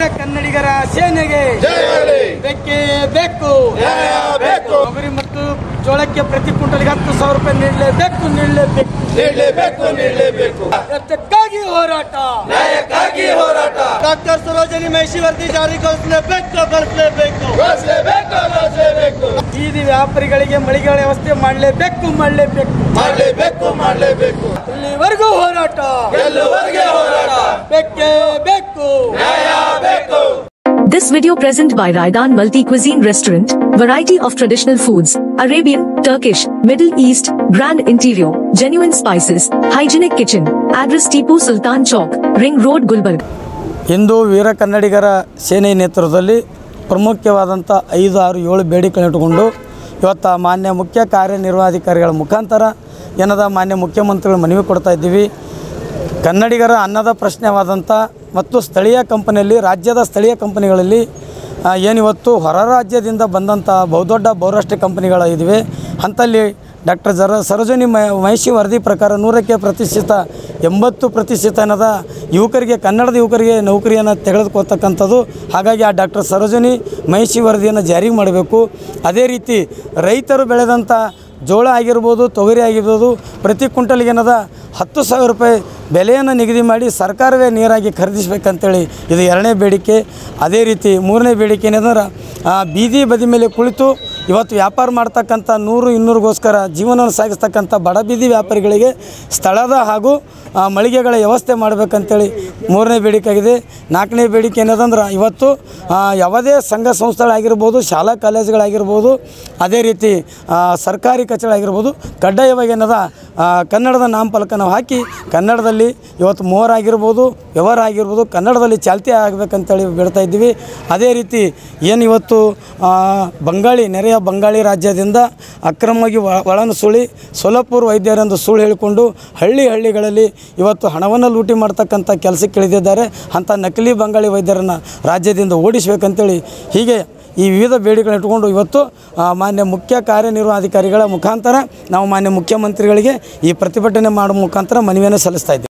ಕನ್ನಡಿಗರ ಸೇನೆಗೆ ಜಯವಾಗಲಿ ಬೇಕೇ ಬೇಕು ನ್ಯಾಯ ಬೇಕು ತೊಗರಿ ಮತ್ತು ಜೋಳಕ್ಕೆ ಪ್ರತಿ ಕ್ವಿಂಟಲ್ಗೆ ಹತ್ತು ಸಾವಿರ ರೂಪಾಯಿ ನೀಡಲೇಬೇಕು ನೀಡಲೇಬೇಕು ನೀಡಲೇಬೇಕು ನೀಡಲೇಬೇಕು ಎತ್ತಕ್ಕಾಗಿ ಹೋರಾಟ ನ್ಯಾಯಕ್ಕಾಗಿ ಹೋರಾಟ ಡಾಕ್ಟರ್ ಸರೋಜಿನಿ ಮಹಿಷಿ ವರದಿ ಜಾರಿಗೊಳಿಸಲೇಬೇಕು ಬಳಸಲೇಬೇಕು ಗಳಿಸಲೇಬೇಕು ಗಳಿಸಲೇಬೇಕು ಬೀದಿ ವ್ಯಾಪಾರಿಗಳಿಗೆ ಮಳಿಗೆಗಳ ವ್ಯವಸ್ಥೆ ಮಾಡಲೇಬೇಕು ಮಾಡಲೇಬೇಕು ಮಾಡಲೇಬೇಕು ಮಾಡಲೇಬೇಕು ಇಲ್ಲಿವರೆಗೂ ಹೋರಾಟ ಗೆಲ್ಲುವರೆಗೆ ಹೋರಾಟ ಬೇಕೇ ಬೇಕು ನ್ಯಾಯ ಬೇಕು This video present by Raidan Multi Cuisine Restaurant, variety of traditional foods, Arabian, Turkish, Middle East, grand interior, genuine spices, hygienic kitchen, address Tipu Sultan Chowk, Ring Road, Gulbarg. ಇಂದು ವೀರ ಕನ್ನಡಿಗರ ಸೇನೆ ನೇತೃತ್ವದಲ್ಲಿ ಪ್ರಮುಖವಾದಂಥ ಐದು ಆರು ಏಳು ಬೇಡಿಕೆಗಳಿಟ್ಟುಕೊಂಡು ಇವತ್ತು ಮಾನ್ಯ ಮುಖ್ಯ ಕಾರ್ಯನಿರ್ವಹಣಾಧಿಕಾರಿಗಳ ಮುಖಾಂತರ ಏನದ ಮಾನ್ಯ ಮುಖ್ಯಮಂತ್ರಿಗಳು ಮನವಿ ಕೊಡ್ತಾ ಇದ್ದೀವಿ ಕನ್ನಡಿಗರ ಅನ್ನದ ಪ್ರಶ್ನೆವಾದಂಥ ಮತ್ತು ಸ್ಥಳೀಯ ಕಂಪನಿಯಲ್ಲಿ ರಾಜ್ಯದ ಸ್ಥಳೀಯ ಕಂಪನಿಗಳಲ್ಲಿ ಆ, ಏನಿವತ್ತು ಹೊರ ರಾಜ್ಯದಿಂದ ಬಂದಂಥ ಬಹುದೊಡ್ಡ ಬಹುರಾಷ್ಟ್ರೀಯ ಕಂಪನಿಗಳು ಇವೆ ಅಂಥಲ್ಲಿ ಡಾಕ್ಟರ್ ಜರ ಸರೋಜಿನಿ ಮ ಮಹಿಷಿ ವರದಿ ಪ್ರಕಾರ ನೂರಕ್ಕೆ ಪ್ರತಿಶತ ಎಂಬತ್ತು ಪ್ರತಿಶತ ಏನದ ಯುವಕರಿಗೆ ಕನ್ನಡದ ಯುವಕರಿಗೆ ನೌಕರಿಯನ್ನು ತೆಗೆದುಕೊಳ್ತಕ್ಕಂಥದ್ದು ಹಾಗಾಗಿ ಆ ಡಾಕ್ಟರ್ ಸರೋಜಿನಿ ಮಹಿಷಿ ವರದಿಯನ್ನು ಜಾರಿಗೆ ಮಾಡಬೇಕು ಅದೇ ರೀತಿ ರೈತರು ಬೆಳೆದಂಥ ಜೋಳ ಆಗಿರ್ಬೋದು ತೊಗರಿ ಆಗಿರ್ಬೋದು ಪ್ರತಿ ಕ್ವಿಂಟಲ್ಗೆ ಏನದ ಹತ್ತು ಸಾವಿರ ರೂಪಾಯಿ ಬೆಲೆಯನ್ನು ನಿಗದಿ ಮಾಡಿ ಸರ್ಕಾರವೇ ನೇರಾಗಿ ಖರೀದಿಸ್ಬೇಕಂತೇಳಿ ಇದು ಎರಡನೇ ಬೇಡಿಕೆ ಅದೇ ರೀತಿ ಮೂರನೇ ಬೇಡಿಕೆ ಏನಂದ್ರೆ ಆ, ಬೀದಿ ಬದಿ ಮೇಲೆ ಕುಳಿತು ಇವತ್ತು ವ್ಯಾಪಾರ ಮಾಡ್ತಕ್ಕಂಥ ನೂರು ಇನ್ನೂರಿಗೋಸ್ಕರ ಜೀವನವನ್ನು ಸಾಗಿಸ್ತಕ್ಕಂಥ ಬಡ ಬೀದಿ ವ್ಯಾಪಾರಿಗಳಿಗೆ ಸ್ಥಳದ ಹಾಗೂ ಆ, ಮಳಿಗೆಗಳ ವ್ಯವಸ್ಥೆ ಮಾಡಬೇಕಂತೇಳಿ ಮೂರನೇ ಬೇಡಿಕೆ ಆಗಿದೆ ನಾಲ್ಕನೇ ಬೇಡಿಕೆ ಏನದಂದ್ರೆ ಇವತ್ತು ಆ, ಯಾವುದೇ ಸಂಘ ಸಂಸ್ಥೆಗಳಾಗಿರ್ಬೋದು ಶಾಲಾ ಕಾಲೇಜುಗಳಾಗಿರ್ಬೋದು ಅದೇ ರೀತಿ ಆ, ಸರ್ಕಾರಿ ಕಚೇರಿಗಳಾಗಿರ್ಬೋದು ಕಡ್ಡಾಯವಾಗಿ ಏನದ ಆ, ಕನ್ನಡದ ನಾಮಫಲಕ ನಾವು ಹಾಕಿ ಕನ್ನಡದಲ್ಲಿ ಇವತ್ತು ಮೋಹರ್ ಆಗಿರ್ಬೋದು ವ್ಯವಹಾರ ಆಗಿರ್ಬೋದು ಕನ್ನಡದಲ್ಲಿ ಚಾಲ್ತಿ ಆಗಬೇಕಂತೇಳಿ ಬೇಡ್ತಾ ಇದ್ದೀವಿ ಅದೇ ರೀತಿ ಏನು ಇವತ್ತು ಆ, ಬಂಗಾಳಿ ನೆರೆಯ ಬಂಗಾಳಿ ರಾಜ್ಯದಿಂದ ಅಕ್ರಮವಾಗಿ ಒ- ಒಳನುಸುಳಿ ಸೊಲಪುರ್ ವೈದ್ಯರೆಂದು ಸುಳ್ಳು ಹೇಳಿಕೊಂಡು ಹಳ್ಳಿ ಹಳ್ಳಿಗಳಲ್ಲಿ ಇವತ್ತು ಹಣವನ್ನು ಲೂಟಿ ಮಾಡ್ತಕ್ಕಂಥ ಕೆಲಸಕ್ಕೆ ಇಳಿದಿದ್ದಾರೆ ಅಂಥ ನಕಲಿ ಬಂಗಾಳಿ ವೈದ್ಯರನ್ನು ರಾಜ್ಯದಿಂದ ಓಡಿಸಬೇಕಂತೇಳಿ ಹೀಗೆ ಈ ವಿವಿಧ ಬೇಡಿಕೆಗಳನ್ನ ಇಟ್ಕೊಂಡು ಇವತ್ತು ಆ, ಮಾನ್ಯ ಮುಖ್ಯ ಕಾರ್ಯನಿರ್ವಹಣಾಧಿಕಾರಿಗಳ ಮುಖಾಂತರ ನಾವು ಮಾನ್ಯ ಮುಖ್ಯಮಂತ್ರಿಗಳಿಗೆ ಈ ಪ್ರತಿಭಟನೆ ಮಾಡುವ ಮುಖಾಂತರ ಮನವಿಯನ್ನು ಸಲ್ಲಿಸ್ತಾ ಇದ್ದೀವಿ